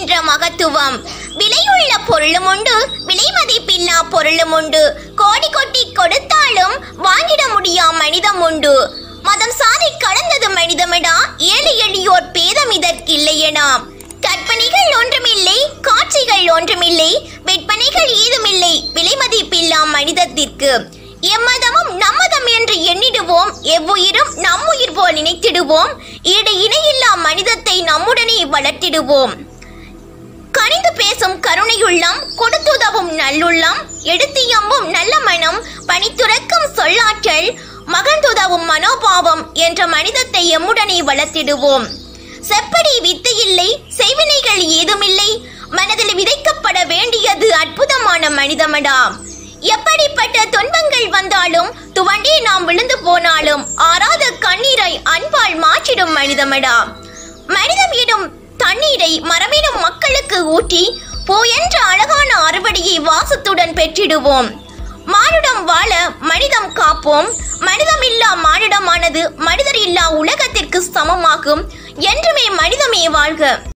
என்ற மகத்துவம் விலையுள்ள பொருளும் உண்டு விலை மதிப்பில்லா பொருளும் உண்டு கோடி கொட்டி கொடுத்தாலும் வாங்கிட முடியா மனிதம் உண்டு மதம் சாதி கடந்தது மனிதமடா ஏழை எளியோர் பேதம் இதற்கில்லையடா கற்பனைகள் ஒன்றுமில்லை காட்சிகள் ஒன்றுமில்லை விற்பனைகள் ஏதுமில்லை விலை மதிப்பில்லா மனிதத்திற்கு எம்மதமும் நம்மதம் என்று எண்ணிடுவோம் எவ்வுயிரும் நம்முயிர் போல் நினைத்திடுவோம் ஈடு இணையில்லா மனிதத்தை நம்முடனே வளர்த்திடுவோம் கனிந்து பேசும் கருணையுள்ளம் கொடுத்துதவும் நல்லுள்ளம் எடுத்தியம்பும் நல்ல மனம் பணித்துறக்கும் சொல்லாற்றல் மகந்துதவும் மனோபாவம் என்ற மனிதத்தை எம்முடனே வளர்த்திடுவோம் செப்படி வித்து இல்லை செய்வினைகள் ஏதுமில்லை மனதில் விதைக்கப்பட வேண்டியது அற்புதமான மனிதமடா எப்படிப்பட்ட துன்பங்கள் வந்தாலும் துவண்டே நாம் விழுந்து போனாலும் ஆறாத கண்ணீரை அன்பால் மாற்றிடும் மனிதமடா மனிதம் இடும் தண்ணீரை மரமிடும் மக்களுக்கு ஊற்றி பூ என்ற அழகான அறுவடையை வாசத்துடன் பெற்றிடுவோம் மானுடம் வாழ மனிதம் காப்போம் மனிதம் இல்லா மானிடமானது மனிதர் இல்லா உலகத்திற்கு சமமாகும் என்றுமே மனிதமே வாழ்க